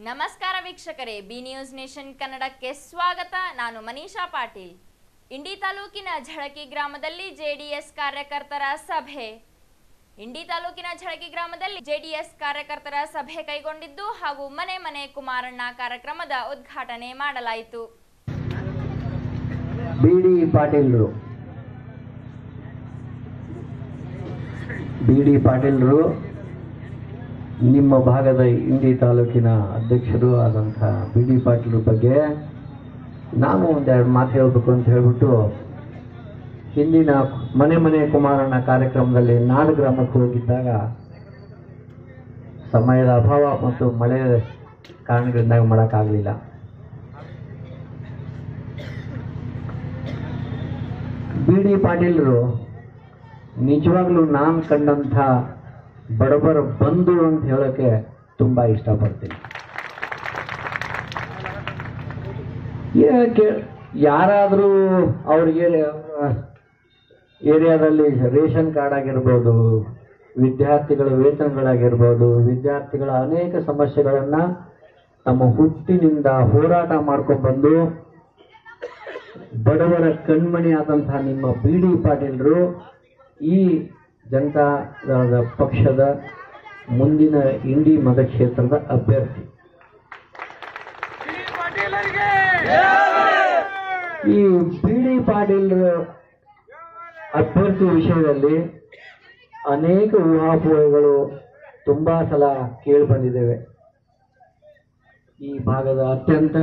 ನಮಸ್ಕಾರ ವೀಕ್ಷಕರೇ B news nation ಕನ್ನಡಕ್ಕೆ ಸ್ವಾಗತ ನಾನು ಮನೀಷಾ ಪಾಟೀಲ್ ಇಂಡಿ ತಾಲೂಕಿನ ಝಳಕಿ ಗ್ರಾಮದಲ್ಲಿ ಜೆಡಿಎಸ್ ಕಾರ್ಯಕರ್ತರ ಸಭೆ ಇಂಡಿ ತಾಲೂಕಿನ ಝಳಕಿ ಗ್ರಾಮದಲ್ಲಿ ಜೆಡಿಎಸ್ ಕಾರ್ಯಕರ್ತರ ಸಭೆ ಕೈಗೊಂಡಿದ್ದು ಹಾಗೂ ಮನೆ ಮನೆ ಕುಮಾರಣ್ಣ ಕಾರ್ಯಕ್ರಮದ ಉದ್ಘಾಟನೆ ಮಾಡಲಾಯಿತು ಬಿ ಡಿ ಪಾಟೀಲ್ರು ಬಿ ಡಿ ಪಾಟೀಲ್ರು ನಿಮ್ಮ ಭಾಗದ ಇಂಡಿ ತಾಲೂಕಿನ ಅಧ್ಯಕ್ಷರು ಆದಂಥ ಬಿ ಡಿ ಪಾಟೀಲ್ರ ಬಗ್ಗೆ ನಾನು ಒಂದೆರಡು ಮಾತು ಹೇಳಬೇಕು ಅಂತ ಹೇಳ್ಬಿಟ್ಟು ಹಿಂದಿನ ಮನೆ ಮನೆ ಕುಮಾರಣ್ಣ ಕಾರ್ಯಕ್ರಮದಲ್ಲಿ ನಾಡು ಗ್ರಾಮಕ್ಕೆ ಹೋಗಿದ್ದಾಗ ಸಮಯದ ಅಭಾವ ಮತ್ತು ಮಳೆ ಕಾರಣಗಳಿಂದಾಗಿ ಮಾಡೋಕ್ಕಾಗಲಿಲ್ಲ ಬಿ ಡಿ ಪಾಟೀಲರು ನಿಜವಾಗ್ಲೂ ನಾನು ಕಂಡಂಥ ಬಡವರ ಬಂಧು ಅಂತ ಹೇಳೋಕ್ಕೆ ತುಂಬ ಇಷ್ಟಪಡ್ತೀನಿ ಯಾಕೆ ಯಾರಾದರೂ ಅವ್ರಿಗೆ ಏರಿಯಾದಲ್ಲಿ ರೇಷನ್ ಕಾರ್ಡ್ ಆಗಿರ್ಬೋದು ವಿದ್ಯಾರ್ಥಿಗಳ ವೇತನಗಳಾಗಿರ್ಬೋದು ವಿದ್ಯಾರ್ಥಿಗಳ ಅನೇಕ ಸಮಸ್ಯೆಗಳನ್ನು ನಮ್ಮ ಹುಟ್ಟಿನಿಂದ ಹೋರಾಟ ಮಾಡ್ಕೊಂಡ್ಬಂದು ಬಡವರ ಕಣ್ಮಣಿ ಆದಂತಹ ನಿಮ್ಮ ಬಿ ಡಿ ಪಾಟೀಲರು ಈ ಜನತಾ ದಳದ ಪಕ್ಷದ ಮುಂದಿನ ಇಂಡಿ ಮತಕ್ಷೇತ್ರದ ಅಭ್ಯರ್ಥಿ ಈ ಬಿ ಡಿ ಪಾಟೀಲ್ ಅಭ್ಯರ್ಥಿ ವಿಷಯದಲ್ಲಿ ಅನೇಕ ಊಹಾಪೋಹಗಳು ತುಂಬಾ ಸಲ ಕೇಳಿ ಬಂದಿದ್ದೇವೆ ಈ ಭಾಗದ ಅತ್ಯಂತ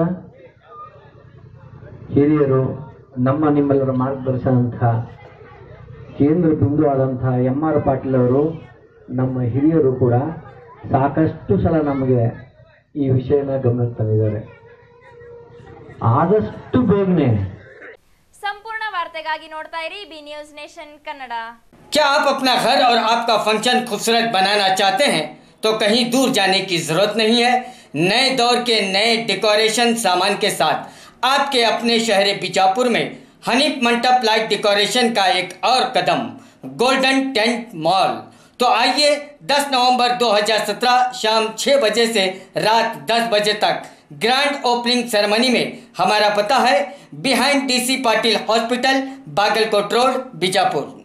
ಹಿರಿಯರು ನಮ್ಮ ನಿಮ್ಮೆಲ್ಲರ ಮಾರ್ಗದರ್ಶನಂಥ ಕೇಂದ್ರ ಬಿಂದು ಆದಂಥ ಎಂ ಆರ್ ಪಾಟೀಲ್ ಅವರು ನಮ್ಮ ಹಿರಿಯರು ಕೂಡ ಸಾಕಷ್ಟು ಸಲ ನಮಗೆ ಈ ವಿಷಯನ ಗಮನಕ್ಕೆ ತಂದಿದ್ದಾರೆ ಆದಷ್ಟು ಬೇಗನೆ ಸಂಪೂರ್ಣ ವಾರ್ತೆಗಾಗಿ ನೋಡ್ತಾ ಇರಿ ಬಿ ನ್ಯೂಸ್ ನೇಷನ್ ಕನ್ನಡ क्या आप अपना घर और आपका फंक्शन खूबसूरत बनाना चाहते हैं तो कहीं दूर जाने की जरूरत नहीं है नए दौर के नए डेकोरेशन सामान के साथ आपके अपने शहर बीजापुर में हनीफ मंटप लाइट डेकोरेशन का एक और कदम गोल्डन टेंट मॉल तो आइए 10 नवंबर 2017 शाम 6 बजे से रात 10 बजे तक ग्रैंड ओपनिंग सेरेमनी में हमारा पता है behind D C Patil hospital Bagalkot road Bijapur